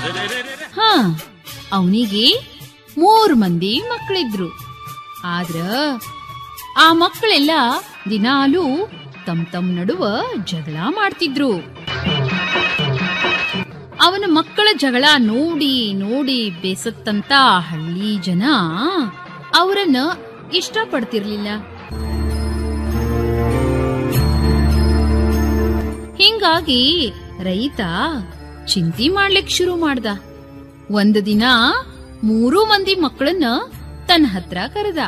ಹಾ ಅವನಿಗೆ ಮೂರ್ ಮಂದಿ ಮಕ್ಕಳಿದ್ರು ಆದ್ರ ಆ ಮಕ್ಕಳೆಲ್ಲ ದಿನಾಲೂ ತಮ್ ತಮ್ ನಡುವ ಜಗಳ ಮಾಡ್ತಿದ್ರು ಅವನ ಮಕ್ಕಳ ಜಗಳ ನೋಡಿ ನೋಡಿ ಬೇಸತ್ತಂತ ಹಳ್ಳಿ ಜನ ಅವರನ್ನ ಇಷ್ಟಪಡ್ತಿರ್ಲಿಲ್ಲ ಹಿಂಗಾಗಿ ರೈತ ಚಿಂತೆ ಮಾಡ್ಲಿಕ್ ಶುರು ಮಾಡ್ದ ಒಂದು ದಿನ ಮೂರೂ ಮಂದಿ ಮಕ್ಕಳನ್ನ ತನ್ನ ಹತ್ರ ಕರೆದ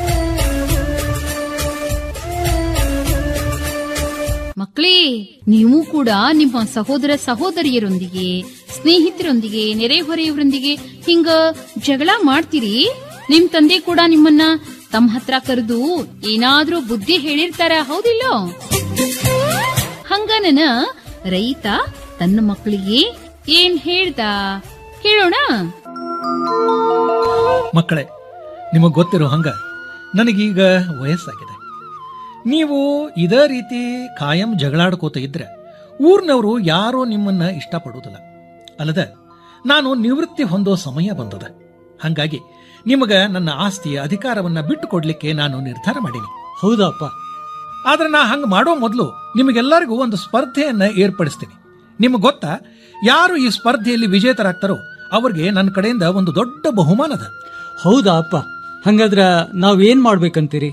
ಮಕ್ಕಳೇ ನೀವು ಕೂಡ ನಿಮ್ಮ ಸಹೋದರ ಸಹೋದರಿಯರೊಂದಿಗೆ ಸ್ನೇಹಿತರೊಂದಿಗೆ ನೆರೆಹೊರೆಯವರೊಂದಿಗೆ ಹಿಂಗ ಜಗಳ ಮಾಡ್ತೀರಿ ನಿಮ್ ತಂದೆ ಕೂಡ ನಿಮ್ಮನ್ನ ತಮ್ಮ ಹತ್ರ ಕರೆದು ಏನಾದ್ರೂ ಬುದ್ಧಿ ಹೇಳಿರ್ತಾರ ಹೌದಿಲ್ಲೋ ಹಂಗನನ ರೈತ ತನ್ನ ಮಕ್ಕಳಿಗೆ ಏನ್ ಹೇಳ್ದ ಕೇಳೋಣ ಮಕ್ಕಳೇ ನಿಮಗ್ ಗೊತ್ತಿರೋ ಹಂಗ ನನಗೀಗ ವಯಸ್ಸಾಗಿದೆ ನೀವು ಇದೇ ರೀತಿ ಕಾಯಂ ಜಗಳಾಡ್ಕೋತ ಇದ್ರೆ ಊರ್ನವರು ಯಾರೂ ನಿಮ್ಮನ್ನ ಇಷ್ಟಪಡುವುದಿಲ್ಲ ಅಲ್ಲದ ನಾನು ನಿವೃತ್ತಿ ಹೊಂದೋ ಸಮಯ ಬಂದದ ಹಂಗಾಗಿ ನಿಮಗ ನನ್ನ ಆಸ್ತಿಯ ಅಧಿಕಾರವನ್ನ ಬಿಟ್ಟು ಕೊಡ್ಲಿಕ್ಕೆ ನಾನು ನಿರ್ಧಾರ ಮಾಡೀನಿ ಹೌದಪ್ಪ ಆದ್ರೆ ನಾ ಹಂಗ ಮಾಡೋ ಮೊದಲು ನಿಮಗೆಲ್ಲರಿಗೂ ಒಂದು ಸ್ಪರ್ಧೆಯನ್ನ ಏರ್ಪಡಿಸ್ತೀನಿ ನಿಮಗೆ ಗೊತ್ತಾ ಯಾರು ಈ ಸ್ಪರ್ಧೆಯಲ್ಲಿ ವಿಜೇತರಾಗ್ತಾರೋ ಅವ್ರಿಗೆ ನನ್ನ ಕಡೆಯಿಂದ ಒಂದು ದೊಡ್ಡ ಬಹುಮಾನದ ಹೌದಾ ಅಪ್ಪ ಹಂಗಾದ್ರ ನಾವೇನ್ ಮಾಡ್ಬೇಕಂತೀರಿ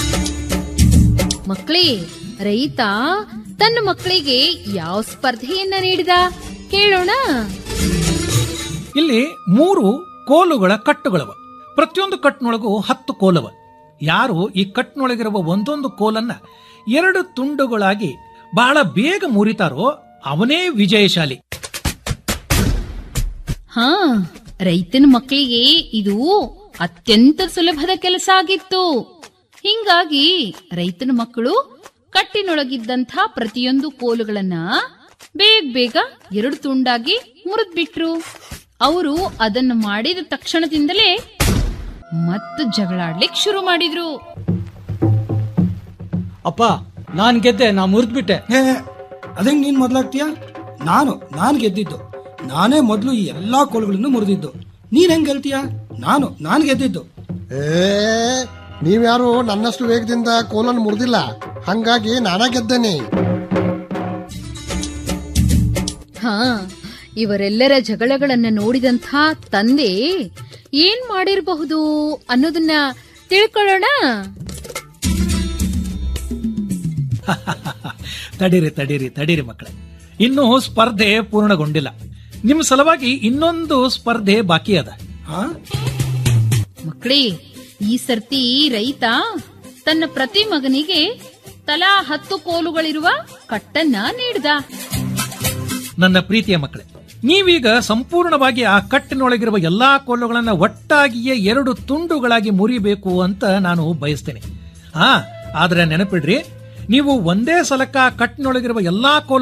ಮಕ್ಕಳೇ ರೈತ ತನ್ನ ಮಕ್ಕಳಿಗೆ ಯಾವ ಸ್ಪರ್ಧೆಯನ್ನ ನೀಡಿದ ಕೇಳೋಣ ಇಲ್ಲಿ ಮೂರು ಕೋಲುಗಳ ಕಟ್ಟುಗಳವ ಪ್ರತಿಯೊಂದು ಕಟ್ಟಿನೊಳಗೂ ಹತ್ತು ಕೋಲವ ಯಾರು ಈ ಕಟ್ಟಿನೊಳಗಿರುವ ಒಂದೊಂದು ಕೋಲನ್ನ ಎರಡು ತುಂಡುಗಳಾಗಿ ಬಹಳ ಬೇಗ ಮುರಿತಾರೋ ಅವನೇ ವಿಜಯಶಾಲಿ ಹಾ ರೈತನ ಮಕ್ಕಳಿಗೆ ಇದು ಅತ್ಯಂತ ಸುಲಭದ ಕೆಲಸ ಆಗಿತ್ತು ಹಿಂಗಾಗಿ ರೈತನ ಮಕ್ಕಳು ಕಟ್ಟಿನೊಳಗಿದ್ದಂಥ ಪ್ರತಿಯೊಂದು ಕೋಲುಗಳನ್ನ ಬೇಗ ಬೇಗ ಎರಡು ತುಂಡಾಗಿ ಮುರಿದ್ಬಿಟ್ರು ಅವರು ಅದನ್ನು ಮಾಡಿದ ತಕ್ಷಣದಿಂದಲೇ ಮತ್ತೆ ಜಗಳಾಡ್ಲಿಕ್ ಶುರು ಮಾಡಿದ್ರು ಅಪ್ಪ ನಾನ್ ಗೆದ್ದೆ ನಾ ಮುರಿದ್ಬಿಟ್ಟೆ ಏ ಅದಂಗ್ ನೀನ್ ಮೊದ್ಲಾಗ್ತೀಯ ನಾನು ನಾನು ಗೆದ್ದಿದ್ದು ನಾನೇ ಮೊದಲು ಈ ಎಲ್ಲಾ ಕೋಲುಗಳನ್ನು ಮುರಿದಿದ್ದು ನೀನ್ ಹೆಂಗ್ ಗೆಲ್ತೀಯ ನಾನು ನಾನು ಗೆದ್ದಿದ್ದು ಏ ನೀವ್ಯಾರು ನನ್ನಷ್ಟು ವೇಗದಿಂದ ಕೋಲನ್ನು ಮುರಿದಿಲ್ಲ ಹಂಗಾಗಿ ನಾನಾ ಗೆದ್ದೇನೆ ಹಾ ಇವರೆಲ್ಲರ ಜಗಳಗಳನ್ನ ನೋಡಿದಂಥ ತಂದೆ ಏನ್ ಮಾಡಿರಬಹುದು ಅನ್ನೋದನ್ನ ತಿಳ್ಕೊಳ್ಳೋಣ ತಡೀರಿ ತಡೀರಿ ತಡೀರಿ ಮಕ್ಕಳೇ ಇನ್ನೂ ಸ್ಪರ್ಧೆ ಪೂರ್ಣಗೊಂಡಿಲ್ಲ ನಿಮ್ಮ ಸಲುವಾಗಿ ಇನ್ನೊಂದು ಸ್ಪರ್ಧೆ ಬಾಕಿ ಅದ ಹಾ ಮಕ್ಕಳೇ ಈ ಸರ್ತಿ ರೈತ ತನ್ನ ಪ್ರತಿ ಮಗನಿಗೆ ತಲಾ ಹತ್ತು ಕೋಲುಗಳಿರುವ ಕಟ್ಟನ್ನ ನೀಡ್ದ ನನ್ನ ಪ್ರೀತಿಯ ಮಕ್ಕಳೇ ನೀವೀಗ ಸಂಪೂರ್ಣವಾಗಿ ಆ ಕಟ್ಟಿನೊಳಗಿರುವ ಎಲ್ಲಾ ಕೋಲುಗಳನ್ನ ಒಟ್ಟಾಗಿಯೇ ಎರಡು ತುಂಡುಗಳಾಗಿ ಮುರಿಬೇಕು ಅಂತ ನಾನು ಬಯಸ್ತೇನೆ ಹಾ ಆದ್ರೆ ನೆನಪಿಡ್ರಿ ನೀವು ಒಂದೇ ಸಲಕ್ಕ ಆ ಕಟ್ಟಿನೊಳಗಿರುವ ಎಲ್ಲಾ ಕೋಲು